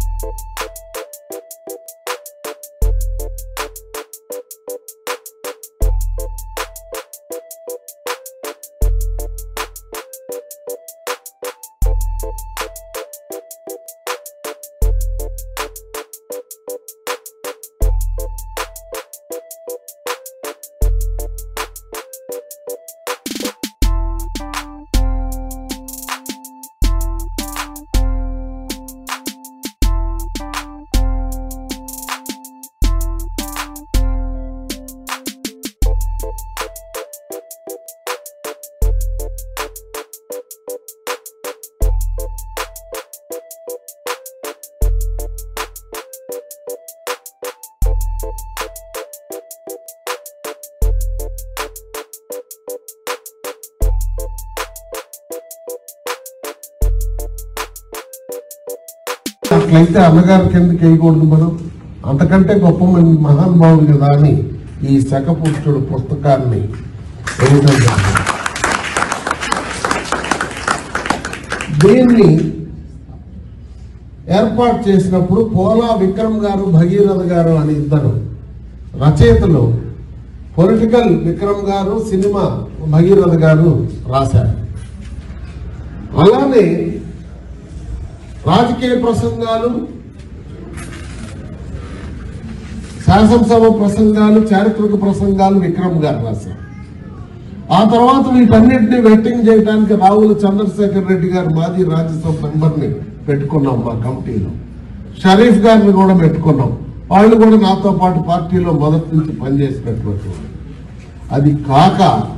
అట్లయితే అన్నగారి కిందకి వేయకూడదు మనం అంతకంటే గొప్ప మంది మహానుభావులు కదా అని ఈ శకపుష్టుడు పుస్తకాన్ని వేయడం జరిగింది. దీన్ని ఏర్పాటు చేసినప్పుడు పోలా విక్రమ్ గారు భగీరథ గారు అని ఇద్దరు రచయితలు పొలిటికల్ విక్రమ్ గారు సినిమా భగీరథ గారు రాశారు అలానే రాజకీయ ప్రసంగాలు శాసనసభ ప్రసంగాలు చారిత్రక ప్రసంగాలు విక్రమ్ గారు రాశారు ఆ తర్వాత వీటన్నిటిని వెట్టింగ్ చేయడానికి రావుల చంద్రశేఖర్ రెడ్డి గారు మాజీ రాజ్యసభ మెంబర్ని పెట్టుకున్నాం మా కమిటీలో షరీఫ్ గారిని కూడా పెట్టుకున్నాం వాళ్ళు కూడా నాతో పాటు పార్టీలో మొదటి నుంచి పనిచేసినటువంటి వాళ్ళు. అది కాక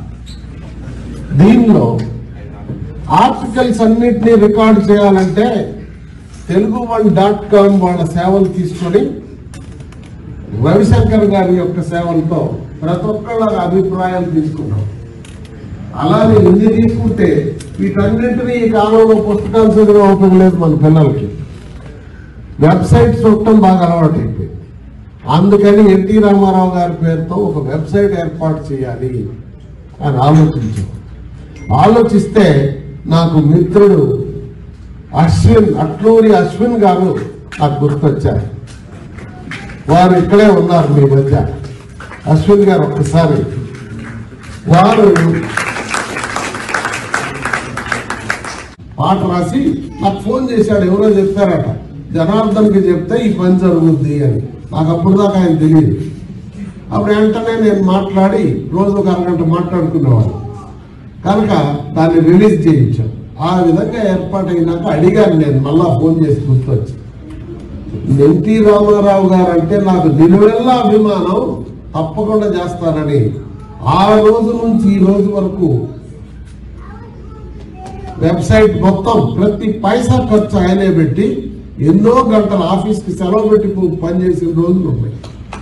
దీనిలో ఆర్టికల్స్ అన్నిటినీ రికార్డు చేయాలంటే తెలుగు వన్ డాట్ కామ్ వాళ్ళ సేవలు తీసుకొని రవిశంకర్ గారి యొక్క సేవలతో ప్రతి ఒక్కళ్ళ అభిప్రాయాలు తీసుకున్నాం అలానే ఇన్ని తీసుకుంటే వీటన్నింటినీ ఈ కాలంలో పుస్తకాలు చదివే అవసరం లేదు మన పిల్లలకి వెబ్సైట్ చూడటం బాగా అలవాటు అయిపోయింది అందుకని ఎన్టీ రామారావు గారి పేరుతో ఒక వెబ్సైట్ ఏర్పాటు చేయాలి అని ఆలోచించాం ఆలోచిస్తే నాకు మిత్రుడు అశ్విన్ అట్లూరి అశ్విన్ గారు నాకు గుర్తొచ్చారు వారు ఇక్కడే ఉన్నారు మీ మధ్య అశ్విన్ గారు ఒక్కసారి వారు పాట రాసి నాకు ఫోన్ చేశాడు ఎవరో చెప్పారట జనార్దన్కి చెప్తే ఈ పని జరుగుద్ది అని నాకు అప్పుడు దాకా ఆయన తెలియదు అప్పుడు వెంటనే నేను మాట్లాడి రోజు ఒక అరగంట మాట్లాడుకునేవాడు కనుక దాన్ని రిలీజ్ చేయించాం ఆ విధంగా ఏర్పాటైనాక అడిగాను నేను మళ్ళా ఫోన్ చేసి గుర్తొచ్చి ఎన్టీ రామారావు గారు అంటే నాకు నిలువెల్లా అభిమానం తప్పకుండా చేస్తానని ఆ రోజు నుంచి ఈ రోజు వరకు వెబ్సైట్ మొత్తం ప్రతి పైసా ఖర్చు ఆయనే పెట్టి ఎన్నో గంటలు ఆఫీస్కి సెలవు పెట్టి పనిచేసిన రోజులు ఉన్నాయి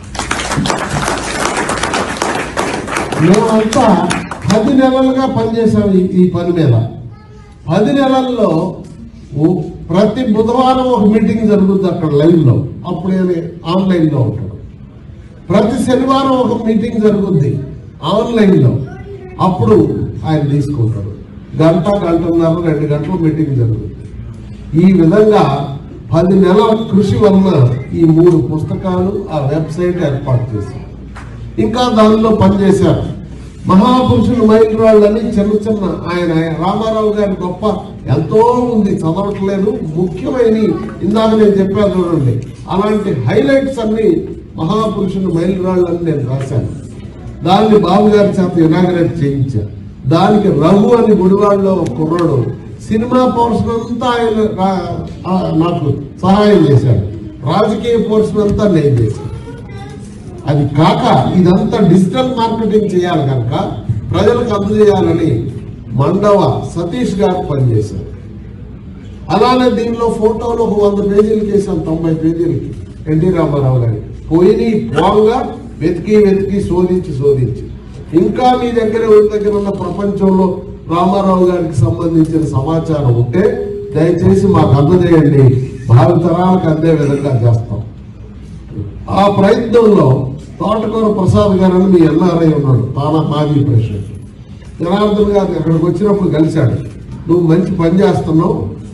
మేమంతా పది నెలలుగా పనిచేసాం ఈ ఈ పని మీద పది నెలల్లో ఓ- ప్రతి బుధవారం ఒక మీటింగ్ జరుగుతుంది అక్కడ లైవ్ లో అప్పుడు ఆయన ఆన్లైన్ లో ఉంటాడు ప్రతి శనివారం ఒక మీటింగ్ జరుగుద్ది ఆన్లైన్ లో అప్పుడు ఆయన తీసుకుంటాడు గంట గంటన్నర రెండు గంటలు మీటింగ్ జరుగుతుంది ఈ విధంగా పది నెలల కృషి వలన ఈ మూడు పుస్తకాలు ఆ వెబ్సైట్ ఏర్పాటు చేశారు ఇంకా దానిలో పనిచేశారు మహాపురుషులు మైలురాళ్ళని చిన్న చిన్న ఆయన ఆయన రామారావు గారి గొప్ప ఎంతో ఉంది చదవట్లేదు ముఖ్యమైన ఇందాక నేను చెప్పాను చూడండి అలాంటి హైలైట్స్ అన్ని మహాపురుషులు మైలురాళ్ళని నేను రాశాను దాన్ని బాబు గారి చేత ఇనాగరేట్ చేయించాను దానికి రఘు అని గుడివాడలో ఒక కుర్రాడు సినిమా పోర్షన్ అంతా ఆయన రా- ఆ, నాకు సహాయం చేశాడు రాజకీయ పోర్షన్ అంతా నేను చేశాను అది కాక ఇదంతా డిజిటల్ మార్కెటింగ్ చేయాలి కనుక ప్రజలకు అందజేయాలని మండవ సతీష్ గారు పనిచేశారు అలానే దీనిలో ఫోటోలు ఒక వంద పేజీలకి వేసాం తొంభై పేజీలకి ఎన్టీ రామారావు గారి పోయిని పోగా వెతికి వెతికి శోధించి శోధించి ఇంకా మీ దగ్గర ఉన్న దగ్గర ఉన్న ప్రపంచంలో రామారావు గారికి సంబంధించిన సమాచారం ఉంటే దయచేసి మాకు అందజేయండి భావితరాలకు అందే విధంగా చేస్తాం ఆ ప్రయత్నంలో తోటకూర ప్రసాద్ గారు అని మీ ఎన్ఆర్ఐ ఉన్నాడు తానా మాజీ ప్రెసిడెంట్ జనార్దన్ గారు అక్కడికి వచ్చినప్పుడు కలిశాడు నువ్వు మంచి పని చేస్తున్నావు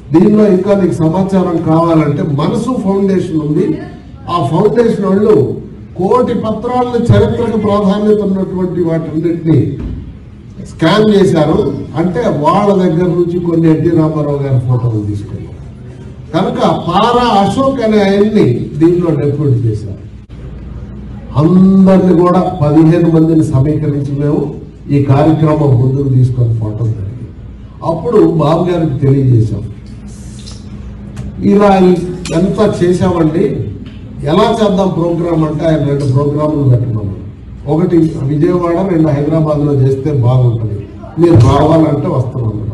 దీనిలో ఇంకా నీకు సమాచారం కావాలంటే మనసు ఫౌండేషన్ ఉంది ఆ ఫౌండేషన్ వాళ్ళు కోటి పత్రాలను చరిత్రకు ప్రాధాన్యత ఉన్నటువంటి వాటన్నిటిని స్కాన్ చేశారు అంటే వాళ్ళ దగ్గర నుంచి కొన్ని ఎన్టీ రామారావు గారి ఫోటోలు తీసుకున్నారు కనుక పారా అశోక్ అనే ఆయన్ని దీనిలో డెప్యూట్ చేశారు అందరిని కూడా పదిహేను మందిని సమీకరించి మేము ఈ కార్యక్రమం ముందుకు తీసుకొని పోవటం జరిగింది అప్పుడు బాబు గారికి తెలియజేశాం ఇలా ఎంత చేశామండి ఎలా చేద్దాం ప్రోగ్రామ్ అంటే ఆయన రెండు ప్రోగ్రాములు పెట్టమన్నాడు ఒకటి విజయవాడ రెండు హైదరాబాద్లో చేస్తే బాగుంటుంది మీరు రావాలంటే వస్తున్నాను